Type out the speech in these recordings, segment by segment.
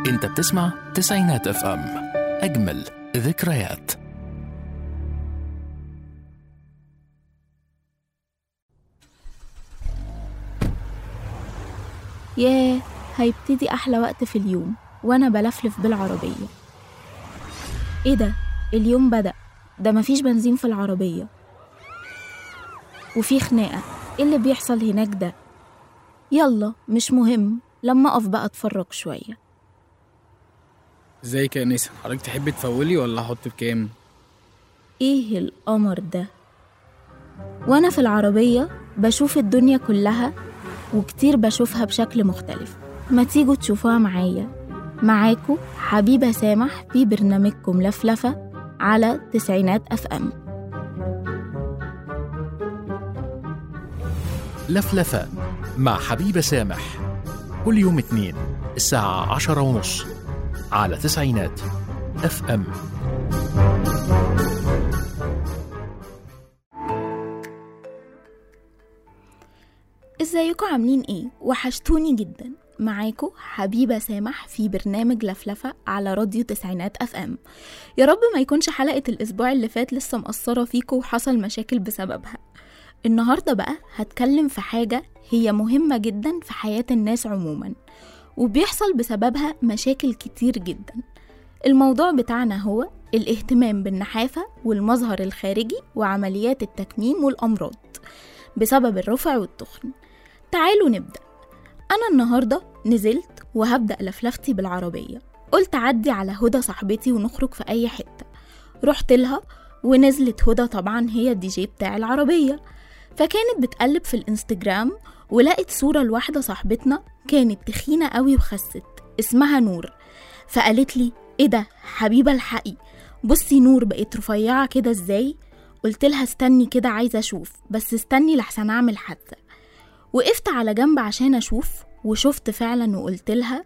انت بتسمع تسعينات اف ام اجمل ذكريات ياه هيبتدي أحلى وقت في اليوم وأنا بلفلف بالعربية إيه ده؟ اليوم بدأ ده مفيش بنزين في العربية وفي خناقة إيه اللي بيحصل هناك ده؟ يلا مش مهم لما أقف بقى أتفرج شوية ازيك يا نسا حضرتك تحبي تفولي ولا احط بكام إيه القمر ده؟ وأنا في العربية بشوف الدنيا كلها وكتير بشوفها بشكل مختلف ما تيجوا تشوفوها معايا معاكو حبيبة سامح في برنامجكم لفلفة على تسعينات أف أم لفلفة مع حبيبة سامح كل يوم اثنين الساعة عشرة ونص على تسعينات اف ام ازيكم عاملين ايه وحشتوني جدا معاكم حبيبة سامح في برنامج لفلفة على راديو تسعينات اف ام يا رب ما يكونش حلقة الاسبوع اللي فات لسه مقصرة فيكم وحصل مشاكل بسببها النهاردة بقى هتكلم في حاجة هي مهمة جدا في حياة الناس عموما وبيحصل بسببها مشاكل كتير جدا الموضوع بتاعنا هو الاهتمام بالنحافة والمظهر الخارجي وعمليات التكميم والأمراض بسبب الرفع والتخن تعالوا نبدأ أنا النهاردة نزلت وهبدأ لفلفتي بالعربية قلت عدي على هدى صاحبتي ونخرج في أي حتة رحت لها ونزلت هدى طبعا هي الدي جي بتاع العربية فكانت بتقلب في الانستجرام ولقت صورة لواحدة صاحبتنا كانت تخينة قوي وخست اسمها نور فقالت لي ايه ده حبيبة الحقي بصي نور بقت رفيعة كده ازاي قلت لها استني كده عايزة اشوف بس استني لحسن اعمل حادثة وقفت على جنب عشان اشوف وشفت فعلا وقلت لها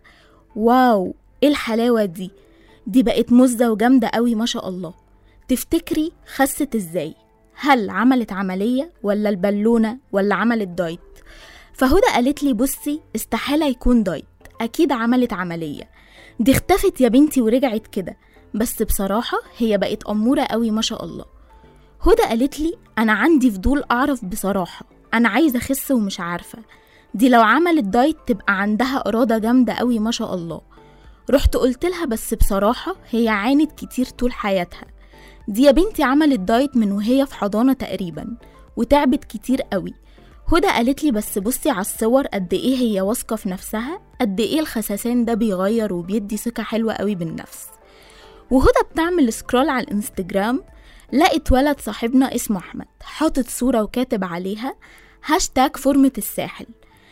واو ايه الحلاوة دي دي بقت مزة وجامدة قوي ما شاء الله تفتكري خست ازاي هل عملت عملية ولا البالونة ولا عملت دايت فهدى قالت لي بصي استحالة يكون دايت أكيد عملت عملية دي اختفت يا بنتي ورجعت كده بس بصراحة هي بقت أمورة قوي ما شاء الله هدى قالت لي أنا عندي فضول أعرف بصراحة أنا عايزة أخس ومش عارفة دي لو عملت دايت تبقى عندها إرادة جامدة قوي ما شاء الله رحت قلت لها بس بصراحة هي عانت كتير طول حياتها دي يا بنتي عملت دايت من وهي في حضانة تقريبا وتعبت كتير قوي هدى قالت لي بس بصي على الصور قد ايه هي واثقة في نفسها قد ايه الخساسان ده بيغير وبيدي ثقة حلوة قوي بالنفس وهدى بتعمل سكرول على الانستجرام لقت ولد صاحبنا اسمه احمد حاطط صورة وكاتب عليها هاشتاج فورمة الساحل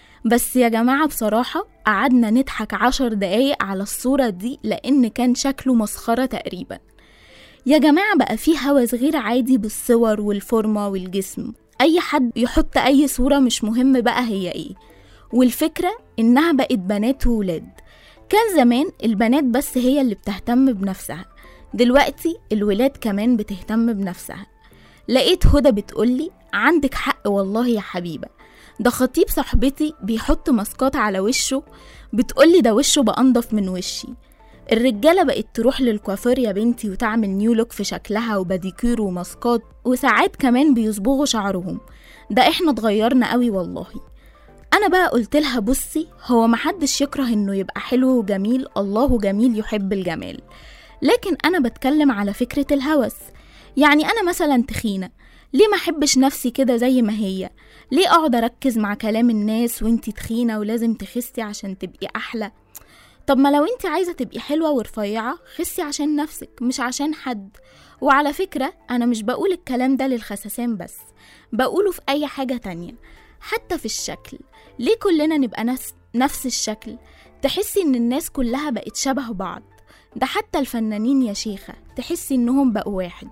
بس يا جماعة بصراحة قعدنا نضحك عشر دقايق على الصورة دي لأن كان شكله مسخرة تقريبا يا جماعة بقى في هوس غير عادي بالصور والفورمة والجسم أي حد يحط أي صورة مش مهم بقى هي إيه والفكرة إنها بقت بنات وولاد كان زمان البنات بس هي اللي بتهتم بنفسها دلوقتي الولاد كمان بتهتم بنفسها لقيت هدى بتقولي عندك حق والله يا حبيبة ده خطيب صاحبتي بيحط ماسكات على وشه بتقولي ده وشه بأنضف من وشي الرجالة بقت تروح للكوافير يا بنتي وتعمل نيو لوك في شكلها وباديكير وماسكات وساعات كمان بيصبغوا شعرهم ده احنا اتغيرنا قوي والله انا بقى قلت لها بصي هو محدش يكره انه يبقى حلو وجميل الله جميل يحب الجمال لكن انا بتكلم على فكرة الهوس يعني انا مثلا تخينة ليه ما احبش نفسي كده زي ما هي ليه اقعد اركز مع كلام الناس وانتي تخينة ولازم تخسي عشان تبقي احلى طب ما لو انت عايزة تبقي حلوة ورفيعة خسي عشان نفسك مش عشان حد وعلى فكرة أنا مش بقول الكلام ده للخساسان بس بقوله في أي حاجة تانية حتى في الشكل ليه كلنا نبقى نفس, نفس الشكل تحسي إن الناس كلها بقت شبه بعض ده حتى الفنانين يا شيخة تحسي إنهم بقوا واحد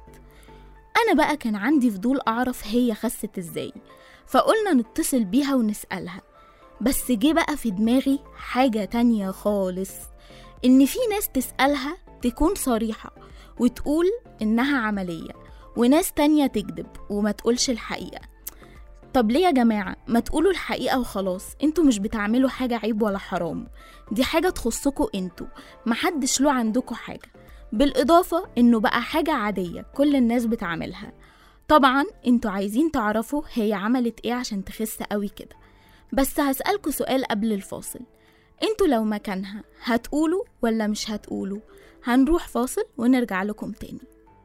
أنا بقى كان عندي فضول أعرف هي خست إزاي فقلنا نتصل بيها ونسألها بس جه بقى في دماغي حاجة تانية خالص إن في ناس تسألها تكون صريحة وتقول إنها عملية وناس تانية تكذب وما تقولش الحقيقة طب ليه يا جماعة ما تقولوا الحقيقة وخلاص انتوا مش بتعملوا حاجة عيب ولا حرام دي حاجة تخصكوا انتوا محدش له عندكوا حاجة بالإضافة إنه بقى حاجة عادية كل الناس بتعملها طبعا انتوا عايزين تعرفوا هي عملت ايه عشان تخس قوي كده بس هسألكوا سؤال قبل الفاصل انتوا لو مكانها هتقولوا ولا مش هتقولوا هنروح فاصل ونرجع لكم تاني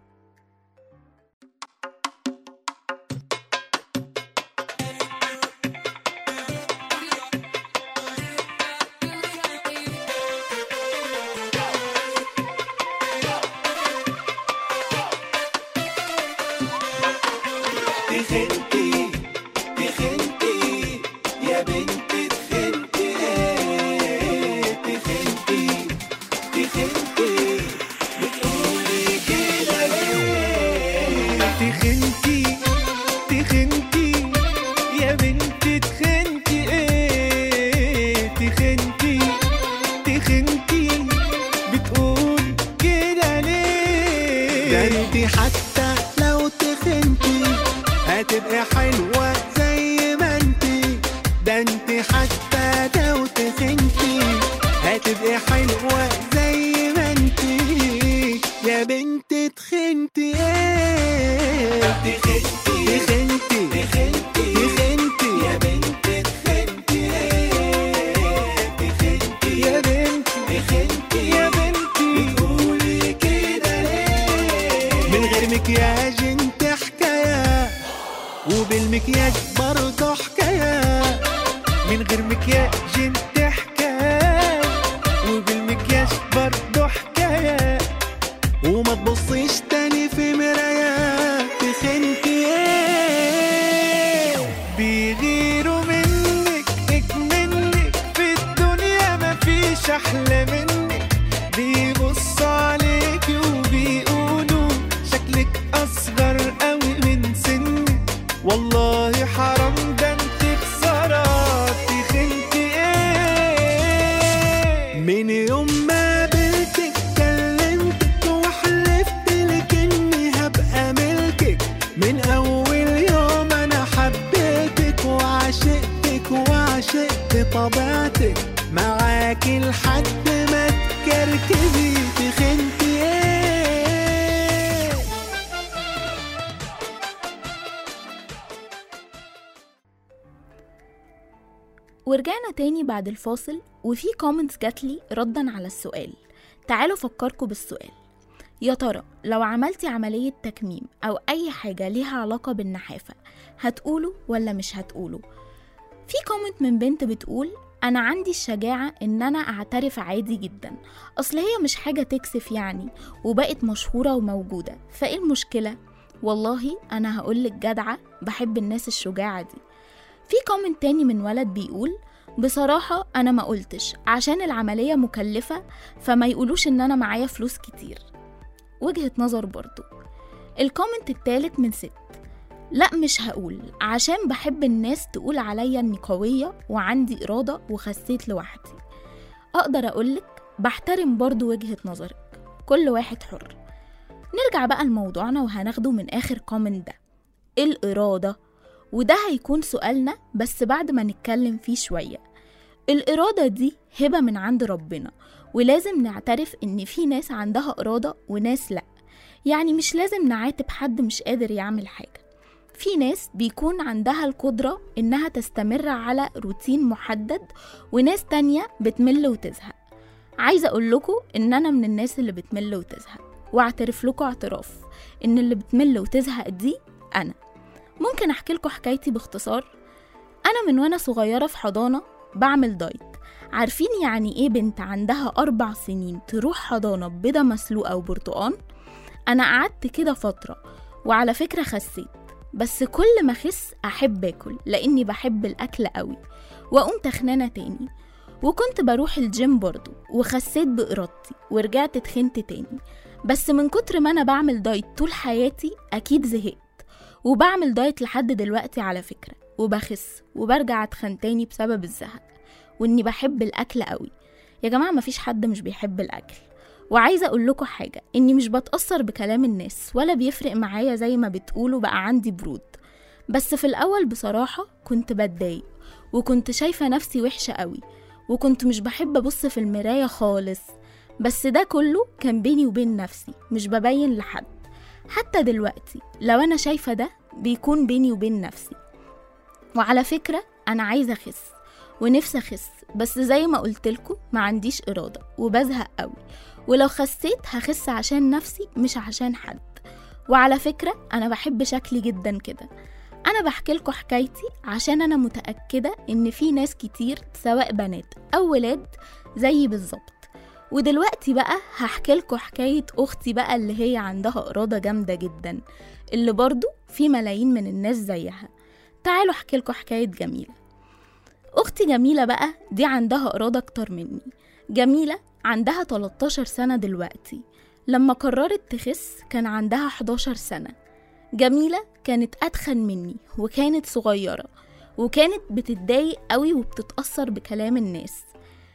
تخنتي تخنتي يا بنتي تخنتي ايه تخنتي تخنتي بتقولي كده ليه تخنتي تخنتي يا بنتي تخنتي ايه تخنتي تخنتي بتقول كده ليه ده انتي حتى لو تخنتي هتبقى حلوة زي ما انتي ده انتي حتى لو تخنتي هتبقى حلوة زي ما انتي يا بنتي تخنتي ايه تخنتي تخنتي تخنتي تخنتي يا بنتي تخنتي ايه تخنتي يا بنتي تخنتي يا بنتي بتقولي كده ليه من غير مكياج انت حكايه وبالمكياج برضه حكاية من غير مكياج انت حكاية وبالمكياج برضه حكاية وما تبصيش تاني في مراية تخنتي ايه بيغيروا منك اكملك في الدنيا مفيش احلى منك بيبصوا عليك وبيقولوا شكلك اصغر قوي من سنك والله حرام ده انت خسارة تخنتي ايه من يوم ما قابلتك كلمتك وحلفت لك اني هبقى ملكك من اول يوم انا حبيتك وعشقتك وعشقت طبيعتك معاكي لحد ما تكركبي تخنتي ايه ورجعنا تاني بعد الفاصل وفي كومنتس جاتلي ردا على السؤال تعالوا فكركم بالسؤال يا ترى لو عملتي عملية تكميم أو أي حاجة ليها علاقة بالنحافة هتقولوا ولا مش هتقولوا في كومنت من بنت بتقول أنا عندي الشجاعة إن أنا أعترف عادي جدا أصل هي مش حاجة تكسف يعني وبقت مشهورة وموجودة فإيه المشكلة؟ والله أنا هقولك جدعة بحب الناس الشجاعة دي في كومنت تاني من ولد بيقول بصراحة أنا ما قلتش عشان العملية مكلفة فما يقولوش إن أنا معايا فلوس كتير وجهة نظر برضو الكومنت التالت من ست لا مش هقول عشان بحب الناس تقول عليا اني قوية وعندي إرادة وخسيت لوحدي أقدر أقولك بحترم برضو وجهة نظرك كل واحد حر نرجع بقى لموضوعنا وهناخده من آخر كومنت ده الإرادة وده هيكون سؤالنا بس بعد ما نتكلم فيه شوية الإرادة دي هبة من عند ربنا ولازم نعترف إن في ناس عندها إرادة وناس لأ يعني مش لازم نعاتب حد مش قادر يعمل حاجة في ناس بيكون عندها القدرة إنها تستمر على روتين محدد وناس تانية بتمل وتزهق عايزة أقول لكم إن أنا من الناس اللي بتمل وتزهق واعترف لكم اعتراف إن اللي بتمل وتزهق دي أنا ممكن أحكي لكم حكايتي باختصار أنا من وأنا صغيرة في حضانة بعمل دايت عارفين يعني إيه بنت عندها أربع سنين تروح حضانة ببيضة مسلوقة وبرتقان أنا قعدت كده فترة وعلى فكرة خسيت بس كل ما أخس أحب أكل لأني بحب الأكل قوي وأقوم تخنانة تاني وكنت بروح الجيم برضو وخسيت بإرادتي ورجعت تخنت تاني بس من كتر ما أنا بعمل دايت طول حياتي أكيد زهقت وبعمل دايت لحد دلوقتي على فكرة وبخس وبرجع اتخن تاني بسبب الزهق واني بحب الاكل قوي يا جماعة مفيش حد مش بيحب الاكل وعايزة اقول لكم حاجة اني مش بتأثر بكلام الناس ولا بيفرق معايا زي ما بتقولوا بقى عندي برود بس في الأول بصراحة كنت بتضايق وكنت شايفة نفسي وحشة قوي وكنت مش بحب أبص في المراية خالص بس ده كله كان بيني وبين نفسي مش ببين لحد حتى دلوقتي لو أنا شايفة ده بيكون بيني وبين نفسي وعلى فكرة أنا عايزة أخس ونفسي أخس بس زي ما قلتلكوا ما عنديش إرادة وبزهق قوي ولو خسيت هخس عشان نفسي مش عشان حد وعلى فكرة أنا بحب شكلي جدا كده أنا بحكي لكم حكايتي عشان أنا متأكدة إن في ناس كتير سواء بنات أو ولاد زيي بالظبط ودلوقتي بقى هحكي لكم حكاية أختي بقى اللي هي عندها إرادة جامدة جدا اللي برضو في ملايين من الناس زيها تعالوا أحكي لكم حكاية جميلة أختي جميلة بقى دي عندها إرادة أكتر مني جميلة عندها 13 سنة دلوقتي لما قررت تخس كان عندها 11 سنة جميلة كانت أتخن مني وكانت صغيرة وكانت بتتضايق قوي وبتتأثر بكلام الناس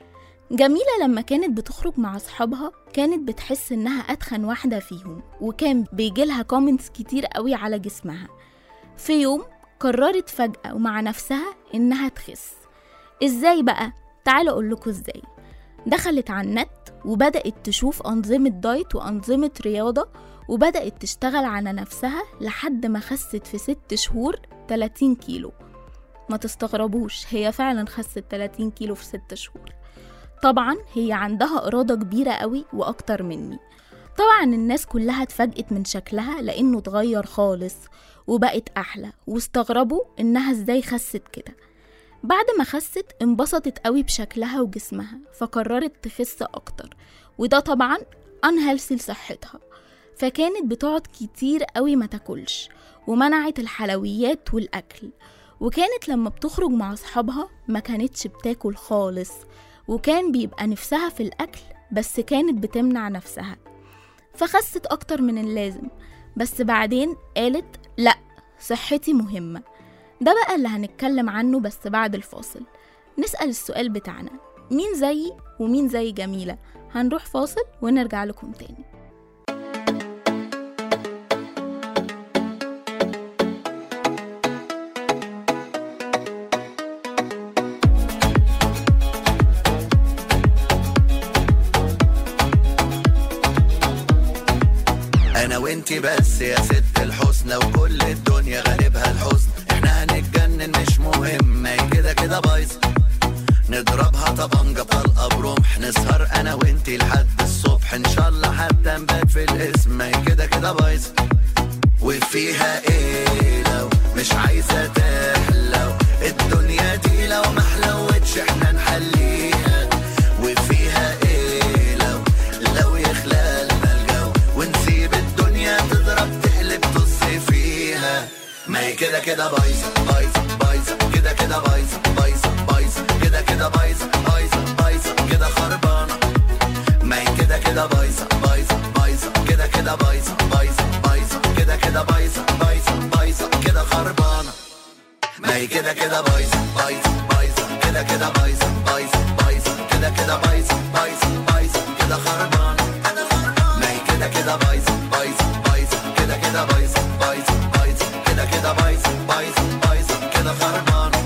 جميلة لما كانت بتخرج مع أصحابها كانت بتحس إنها أتخن واحدة فيهم وكان بيجيلها كومنتس كتير قوي على جسمها في يوم قررت فجأة ومع نفسها إنها تخس إزاي بقى؟ تعالوا أقولكوا إزاي دخلت على النت وبدأت تشوف أنظمة دايت وأنظمة رياضة وبدأت تشتغل على نفسها لحد ما خست في ست شهور 30 كيلو ما تستغربوش هي فعلا خست 30 كيلو في ست شهور طبعا هي عندها إرادة كبيرة قوي وأكتر مني طبعا الناس كلها اتفاجئت من شكلها لأنه اتغير خالص وبقت أحلى واستغربوا إنها ازاي خست كده بعد ما خست انبسطت قوي بشكلها وجسمها فقررت تخس أكتر وده طبعا unhealthy لصحتها فكانت بتقعد كتير قوي ما تاكلش ومنعت الحلويات والأكل وكانت لما بتخرج مع أصحابها ما كانتش بتاكل خالص وكان بيبقى نفسها في الأكل بس كانت بتمنع نفسها فخست أكتر من اللازم بس بعدين قالت لأ صحتي مهمة ده بقى اللي هنتكلم عنه بس بعد الفاصل نسأل السؤال بتاعنا مين زيي ومين زي جميلة هنروح فاصل ونرجع لكم تاني انا وانتي بس يا ست الحسنى وكل الدنيا غالبها الحزن احنا هنتجنن مش مهم ما هي كده كده بايظه نضربها طبنجة طلقة برمح نسهر انا وانتي لحد الصبح ان شاء الله حتى نبات في الاسم ما هي كده كده بايظه وفيها ايه لو مش عايزة تحلو الدنيا دي لو ما حلوتش احنا نحليها وفيها ايه لو لو يخلى لنا الجو ونسيب الدنيا تضرب تقلب طز فيها ما هي كده كده بايظة بايظة بايظة كده كده بايظة بايظة بايظة كده كده بايظة بايظة بايظة كده خربانة ما هي كده كده بايظة بايظة بايظة كده كده بايظة بايظة بايظة كده كده بايظة بايظة بايظة كده خربانة ما هي كده كده بايظة بايظة بايظة كده كده بايظة بايظة بايظة كده كده بايظة بايظة بايظة كده خربانة ما هي كده كده بايظة بايظة بايظة كده كده بايظة بايظة بايظة كده كده بايظة بايظة بايظة كده خربانة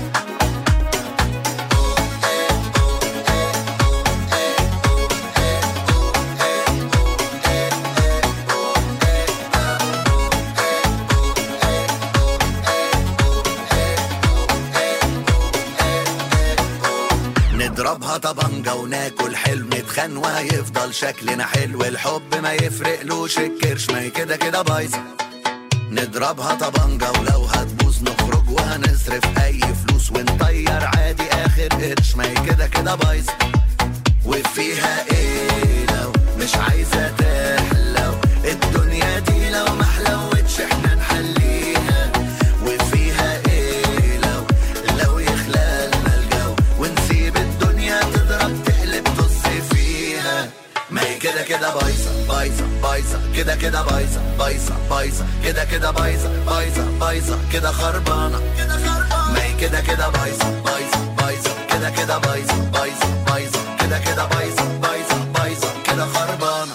نضربها طبنجة وناكل حلو نتخان وهيفضل شكلنا حلو الحب ما يفرقلوش الكرش ما هي كده كده بايظة نضربها طبنجة ولو هتبوظ نخرج وهنصرف أي فلوس ونطير عادي آخر قرش ما هي كده كده بايظة وفيها إيه لو مش عايزة تحلو الدنيا دي لو ما حلوتش احنا نحليها وفيها إيه لو لو يخلى لنا الجو ونسيب الدنيا تضرب تقلب طز فيها ما هي كده كده بايظة بايظة بايظة كده كده بايظة بايظة بايظة كده كده بايظة بايظة بايظة كده خربانة ما هي كده كده بايظة بايظة بايظة كده كده بايظة بايظة بايظة كده كده بايظة بايظة بايظة كده خربانة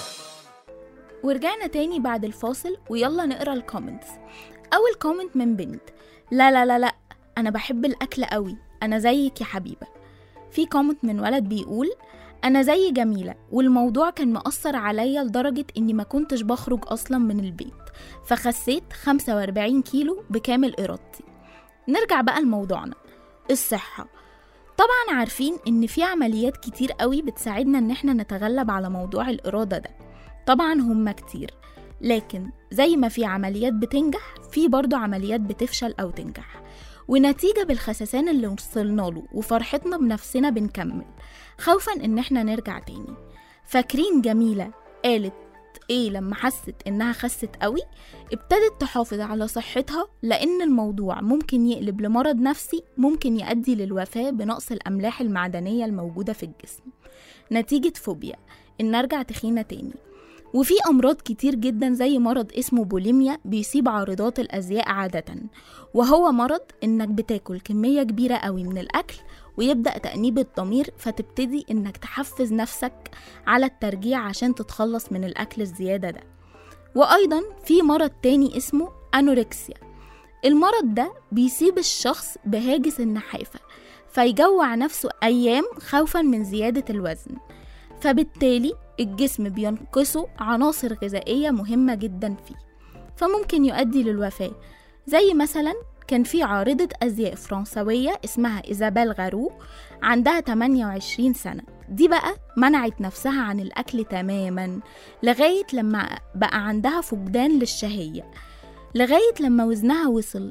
ورجعنا تاني بعد الفاصل ويلا نقرا الكومنتس اول كومنت من بنت لا لا لا لا انا بحب الاكل قوي انا زيك يا حبيبه في كومنت من ولد بيقول انا زي جميله والموضوع كان مأثر عليا لدرجه اني ما كنتش بخرج اصلا من البيت فخسيت 45 كيلو بكامل ارادتي نرجع بقى لموضوعنا الصحه طبعا عارفين ان في عمليات كتير قوي بتساعدنا ان احنا نتغلب على موضوع الاراده ده طبعا هما كتير لكن زي ما في عمليات بتنجح في برضو عمليات بتفشل او تنجح ونتيجة بالخسسان اللي وصلنا له وفرحتنا بنفسنا بنكمل خوفا ان احنا نرجع تاني فاكرين جميلة قالت ايه لما حست انها خست قوي ابتدت تحافظ على صحتها لان الموضوع ممكن يقلب لمرض نفسي ممكن يؤدي للوفاة بنقص الاملاح المعدنية الموجودة في الجسم نتيجة فوبيا ان ارجع تخينة تاني وفي أمراض كتير جدا زي مرض اسمه بوليميا بيصيب عارضات الأزياء عادة وهو مرض إنك بتاكل كمية كبيرة قوي من الأكل ويبدأ تأنيب الضمير فتبتدي إنك تحفز نفسك على الترجيع عشان تتخلص من الأكل الزيادة ده وأيضا في مرض تاني اسمه أنوركسيا المرض ده بيصيب الشخص بهاجس النحافة فيجوع نفسه أيام خوفا من زيادة الوزن فبالتالي الجسم بينقصه عناصر غذائية مهمة جدا فيه فممكن يؤدي للوفاة زي مثلا كان في عارضة أزياء فرنسوية اسمها إيزابيل غارو عندها 28 سنة دي بقى منعت نفسها عن الأكل تماما لغاية لما بقى عندها فقدان للشهية لغاية لما وزنها وصل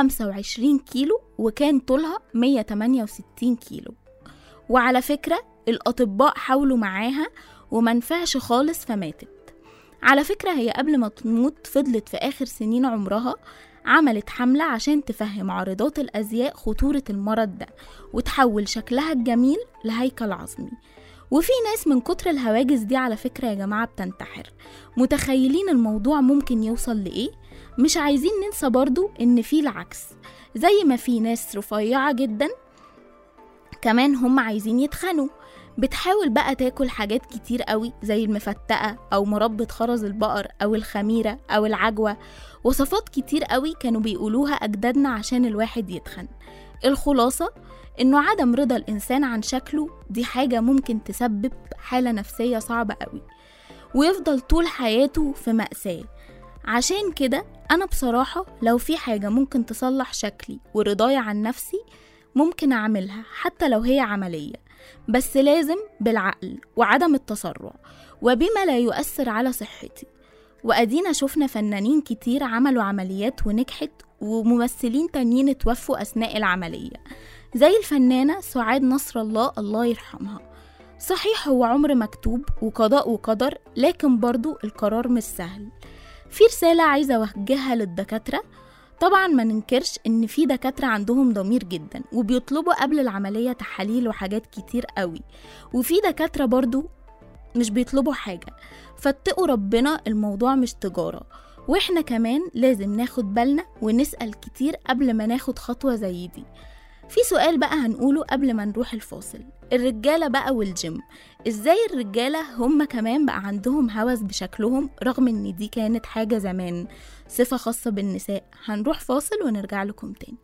25 كيلو وكان طولها 168 كيلو وعلى فكرة الأطباء حاولوا معاها ومنفعش خالص فماتت على فكرة هي قبل ما تموت فضلت في آخر سنين عمرها عملت حملة عشان تفهم عارضات الأزياء خطورة المرض ده وتحول شكلها الجميل لهيكل عظمي وفي ناس من كتر الهواجس دي على فكرة يا جماعة بتنتحر متخيلين الموضوع ممكن يوصل لإيه؟ مش عايزين ننسى برضو إن في العكس زي ما في ناس رفيعة جدا كمان هم عايزين يتخنوا بتحاول بقى تاكل حاجات كتير قوي زي المفتقة أو مربى خرز البقر أو الخميرة أو العجوة وصفات كتير قوي كانوا بيقولوها أجدادنا عشان الواحد يتخن الخلاصة إنه عدم رضا الإنسان عن شكله دي حاجة ممكن تسبب حالة نفسية صعبة قوي ويفضل طول حياته في مأساة عشان كده أنا بصراحة لو في حاجة ممكن تصلح شكلي ورضاي عن نفسي ممكن أعملها حتى لو هي عملية بس لازم بالعقل وعدم التسرع وبما لا يؤثر على صحتي وأدينا شفنا فنانين كتير عملوا عمليات ونجحت وممثلين تانيين اتوفوا أثناء العملية زي الفنانة سعاد نصر الله الله يرحمها صحيح هو عمر مكتوب وقضاء وقدر لكن برضو القرار مش سهل في رسالة عايزة أوجهها للدكاترة طبعا ما ننكرش ان في دكاترة عندهم ضمير جدا وبيطلبوا قبل العملية تحاليل وحاجات كتير قوي وفي دكاترة برضو مش بيطلبوا حاجة فاتقوا ربنا الموضوع مش تجارة واحنا كمان لازم ناخد بالنا ونسأل كتير قبل ما ناخد خطوة زي دي في سؤال بقى هنقوله قبل ما نروح الفاصل الرجالة بقى والجيم ازاي الرجالة هم كمان بقى عندهم هوس بشكلهم رغم ان دي كانت حاجة زمان صفة خاصة بالنساء هنروح فاصل ونرجع لكم تاني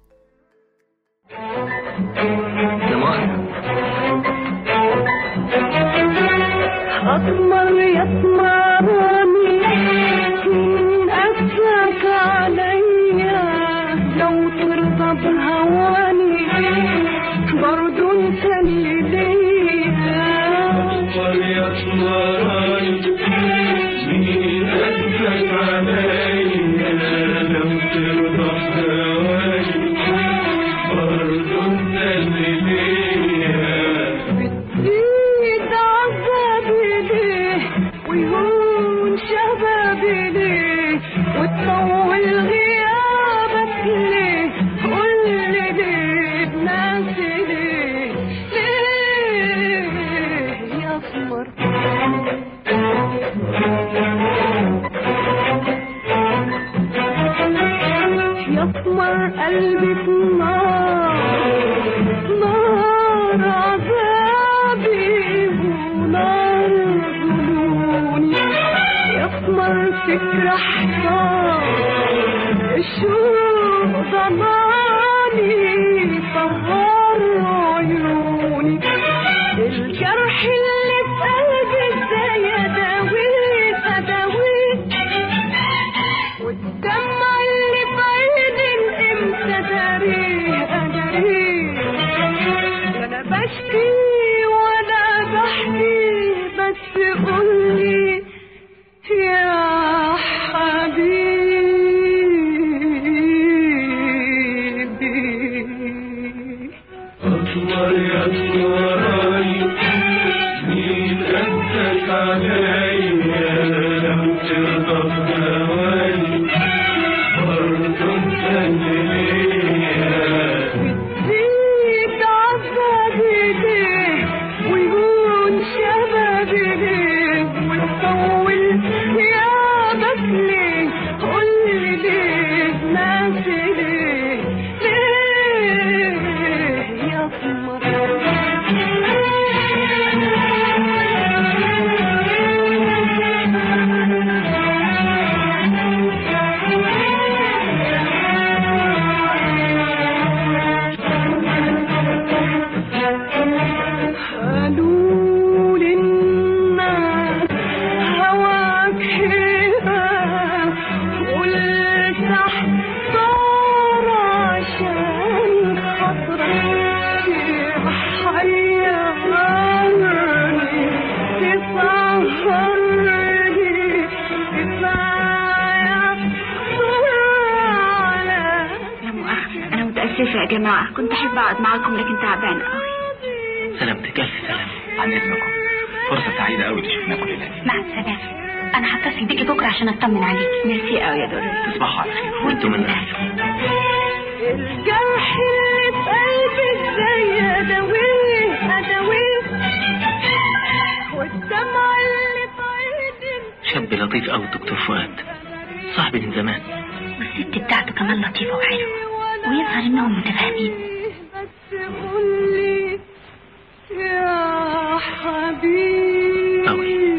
أطمر يطمرني من أسلك عليا لو ترضى بهواني برضو انت اللي ليا أطمر يطمرني من أسلك عليا لو ترضى بهواني برضو انت اللي ليا بتزيد عذابي ليه بشكي ولا بحكي بس قولي يا حبيبي أطول يا اسمراني مين قدك عليا لو ترضى بهواني برضه انت اللي ليا زيد عذابي ليه ويهون شبابي ليه وتطول ثيابك ليه قولي ليه ناسي ليه ليه يا قمر قالوا للناس هواك هبة قلت احضر عشان خاطرك تحيرني تسهرني كفاية على لا مؤاخذة أنا متأسفة يا جماعة كنت أحب أقعد معاكم لكن تعبانة أوي سلامتك ألف سلامة عن إذنكم فرصة سعيدة أوي اللي شفناها كلنا دي مع السلامة أنا هتصل بيكي بكرة عشان أطمن عليكي ميرسي أوي يا دوري تصبحوا على خير وأنتم من أهل الجرح اللي في قلبي ازاي اداويه اداويه والدمع اللي في عيني شاب لطيف أوي الدكتور فؤاد صاحبي من زمان والست بتاعته كمان لطيفة وحلوة ويظهر إنهم متفاهمين بس قولي يا حبيبي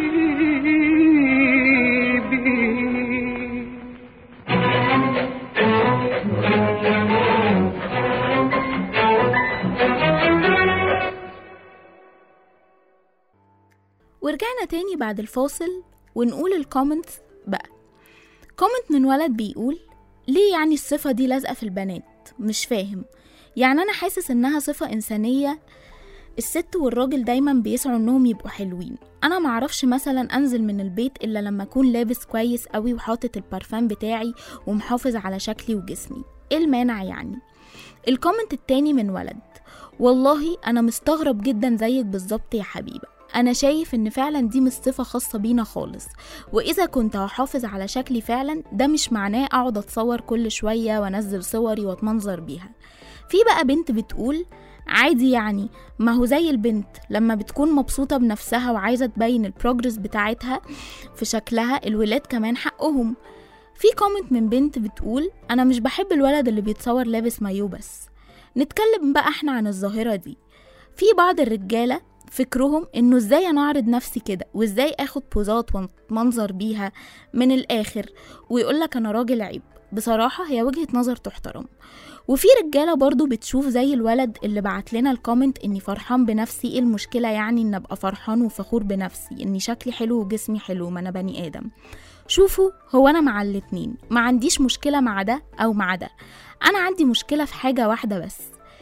ورجعنا تاني بعد الفاصل ونقول الكومنتس بقى كومنت من ولد بيقول ليه يعني الصفة دي لازقة في البنات مش فاهم يعني أنا حاسس إنها صفة إنسانية الست والراجل دايما بيسعوا إنهم يبقوا حلوين أنا معرفش مثلا أنزل من البيت إلا لما أكون لابس كويس قوي وحاطط البارفان بتاعي ومحافظ على شكلي وجسمي إيه المانع يعني الكومنت التاني من ولد والله أنا مستغرب جدا زيك بالظبط يا حبيبة أنا شايف إن فعلا دي مش صفة خاصة بينا خالص وإذا كنت هحافظ على شكلي فعلا ده مش معناه أقعد أتصور كل شوية وأنزل صوري وأتمنظر بيها في بقى بنت بتقول عادي يعني ما هو زي البنت لما بتكون مبسوطة بنفسها وعايزة تبين البروجرس بتاعتها في شكلها الولاد كمان حقهم في كومنت من بنت بتقول أنا مش بحب الولد اللي بيتصور لابس مايو بس نتكلم بقى احنا عن الظاهرة دي في بعض الرجالة فكرهم انه ازاي انا اعرض نفسي كده وازاي اخد بوزات ومنظر بيها من الاخر ويقولك انا راجل عيب بصراحة هي وجهة نظر تحترم وفي رجالة برضو بتشوف زي الولد اللي بعت لنا الكومنت اني فرحان بنفسي ايه المشكلة يعني ان ابقى فرحان وفخور بنفسي اني شكلي حلو وجسمي حلو ما انا بني ادم شوفوا هو انا مع الاتنين ما عنديش مشكلة مع ده او مع ده انا عندي مشكلة في حاجة واحدة بس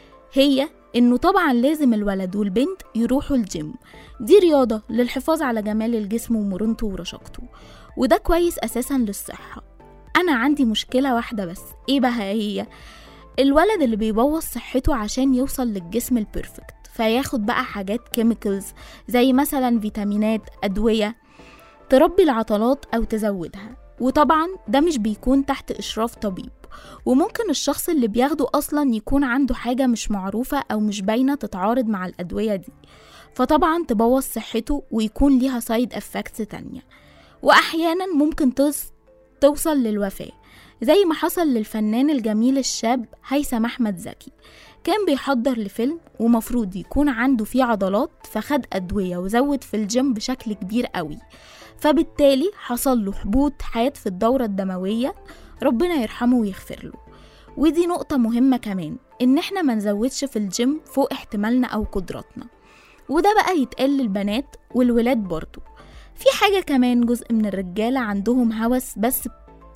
هي انه طبعا لازم الولد والبنت يروحوا الجيم دي رياضة للحفاظ على جمال الجسم ومرونته ورشاقته وده كويس اساسا للصحة انا عندي مشكلة واحدة بس ايه بقى هي الولد اللي بيبوظ صحته عشان يوصل للجسم البرفكت فياخد بقى حاجات كيميكلز زي مثلا فيتامينات ادوية تربي العضلات او تزودها وطبعا ده مش بيكون تحت اشراف طبيب وممكن الشخص اللي بياخده اصلا يكون عنده حاجة مش معروفة او مش باينة تتعارض مع الادوية دي فطبعا تبوظ صحته ويكون ليها سايد افكتس تانية واحيانا ممكن تص... توصل للوفاة زي ما حصل للفنان الجميل الشاب هيثم احمد زكي كان بيحضر لفيلم ومفروض يكون عنده فيه عضلات فخد ادوية وزود في الجيم بشكل كبير قوي فبالتالي حصل له حبوط حاد في الدورة الدموية ربنا يرحمه ويغفر له ودي نقطة مهمة كمان إن إحنا ما نزودش في الجيم فوق احتمالنا أو قدراتنا وده بقى يتقال للبنات والولاد برضو في حاجة كمان جزء من الرجالة عندهم هوس بس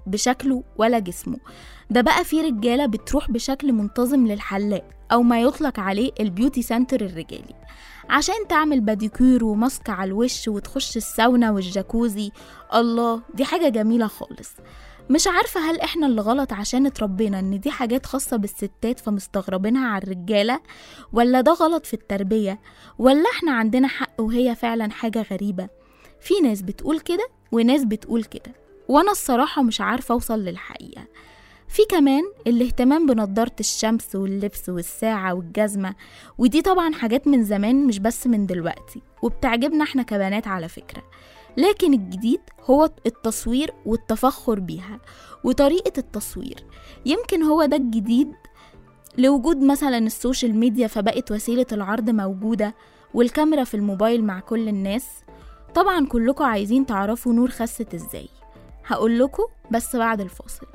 بشكله ولا جسمه ده بقى في رجالة بتروح بشكل منتظم للحلاق أو ما يطلق عليه البيوتي سنتر الرجالي عشان تعمل باديكير وماسك على الوش وتخش الساونا والجاكوزي الله دي حاجة جميلة خالص مش عارفة هل احنا اللي غلط عشان اتربينا ان دي حاجات خاصة بالستات فمستغربينها على الرجالة ولا ده غلط في التربية ولا احنا عندنا حق وهي فعلا حاجة غريبة في ناس بتقول كده وناس بتقول كده وانا الصراحة مش عارفة اوصل للحقيقة في كمان الاهتمام بنضارة الشمس واللبس والساعة والجزمة ودي طبعا حاجات من زمان مش بس من دلوقتي وبتعجبنا احنا كبنات على فكرة لكن الجديد هو التصوير والتفخر بيها وطريقة التصوير يمكن هو ده الجديد لوجود مثلا السوشيال ميديا فبقت وسيلة العرض موجودة والكاميرا في الموبايل مع كل الناس طبعا كلكم عايزين تعرفوا نور خست ازاي هقول لكم بس بعد الفاصل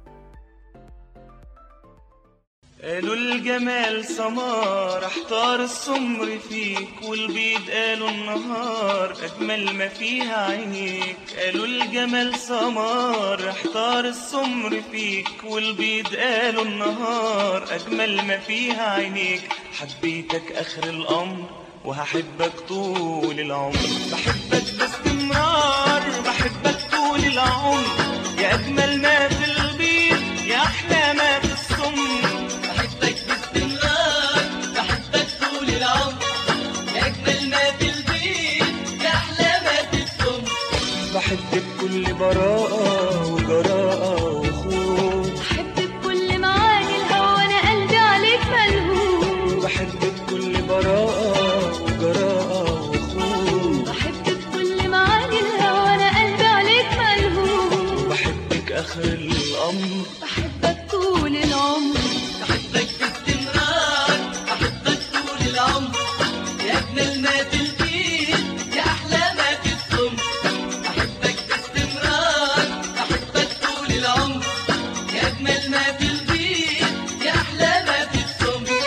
قالوا الجمال سمار احتار السمر فيك والبيض قالوا النهار اجمل ما فيها عينيك قالوا الجمال سمار احتار السمر فيك والبيض قالوا النهار اجمل ما فيها عينيك حبيتك اخر الامر وهحبك طول العمر بحبك باستمرار بحبك طول العمر يا اجمل ما في البيض يا احلى ما في السمر بحبك باستمرار بحبك طول العمر يا اجمل ما في البيت يا احلى ما في السمر بحب بكل براءة وجراءة وخوف بحب بكل معاني الهوى انا قلبي عليك ملهوف بحب بكل براءة وجراءة وخوف بحب بكل معاني الهوى انا قلبي عليك ملهوف بحبك آخر الأمر بحبك طول العمر بحبك باستمرار بحبك طول العمر يا أجمل ما في البيت يا أحلى ما في السمر بحبك باستمرار بحبك طول العمر يا أجمل ما في البيت يا أحلى ما في السمر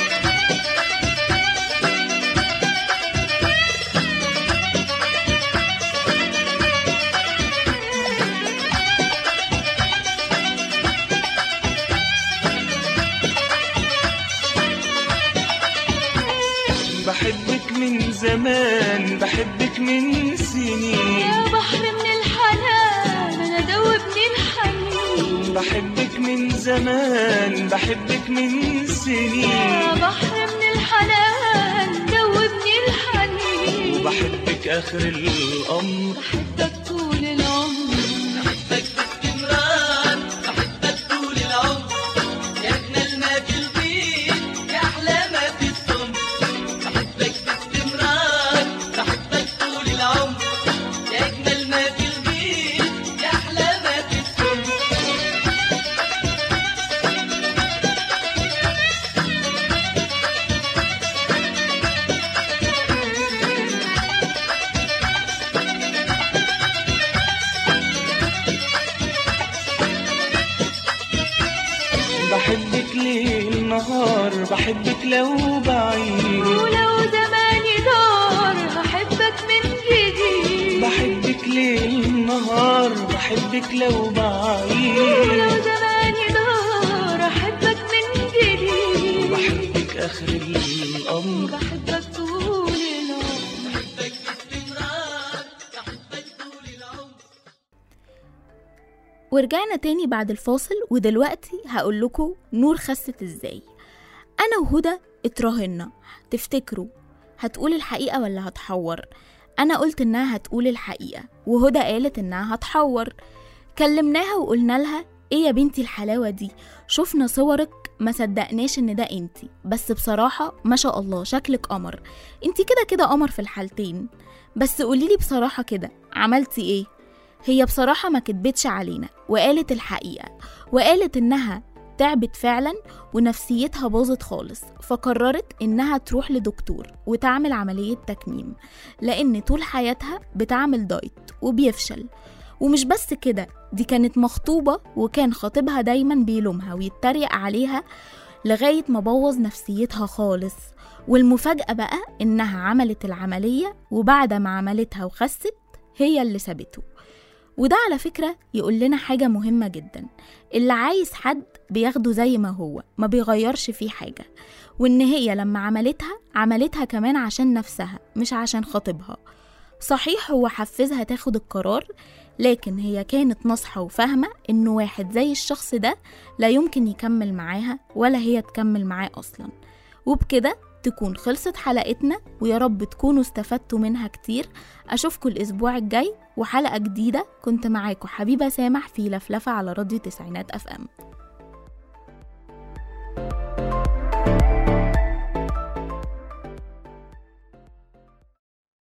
بحبك من زمان بحبك من سنين يا بحر من الحنان انا دوبني الحنين بحبك من زمان بحبك من يا سنين بحر من الحنان دوبني الحنين بحبك آخر الأمر بحبك طول العمر بحبك باستمرار بحبك طول العمر يا أجمل ما في البيت يا أحلى ما في السمر بحبك باستمرار بحبك طول العمر يا أجمل ما في البيت يا أحلى ما في السمر بحبك ليل نهار بحبك لو بعيد ولو زماني دار هحبك من جديد بحبك ليل نهار بحبك لو ولو بعيد زماني دار احبك من جديد بحبك آخر الأمر بحبك طول العمر بحبك باستمرار بحبك طول العمر ورجعنا تاني بعد الفاصل ودلوقتي هقول لكم نور خست ازاي انا وهدى اتراهنا تفتكروا هتقول الحقيقة ولا هتحور انا قلت انها هتقول الحقيقة وهدى قالت انها هتحور كلمناها وقلنا لها ايه يا بنتي الحلاوة دي شفنا صورك ما صدقناش ان ده انتي بس بصراحة ما شاء الله شكلك قمر انتي كده كده قمر في الحالتين بس قوليلي بصراحة كده عملتي ايه هي بصراحة ما كدبتش علينا وقالت الحقيقة وقالت إنها تعبت فعلا ونفسيتها باظت خالص فقررت إنها تروح لدكتور وتعمل عملية تكميم لأن طول حياتها بتعمل دايت وبيفشل ومش بس كده دي كانت مخطوبة وكان خطيبها دايما بيلومها ويتريق عليها لغاية ما بوظ نفسيتها خالص والمفاجأة بقى إنها عملت العملية وبعد ما عملتها وخست هي اللي سابته وده على فكرة يقول لنا حاجة مهمة جدا اللي عايز حد بياخده زي ما هو ما بيغيرش فيه حاجة وإن هي لما عملتها عملتها كمان عشان نفسها مش عشان خطيبها صحيح هو حفزها تاخد القرار لكن هي كانت ناصحة وفاهمة إنه واحد زي الشخص ده لا يمكن يكمل معاها ولا هي تكمل معاه أصلا وبكده تكون خلصت حلقتنا ويا رب تكونوا استفدتوا منها كتير أشوفكم الأسبوع الجاي وحلقة جديدة كنت معاكم حبيبة سامح في لفلفة على راديو تسعينات أف أم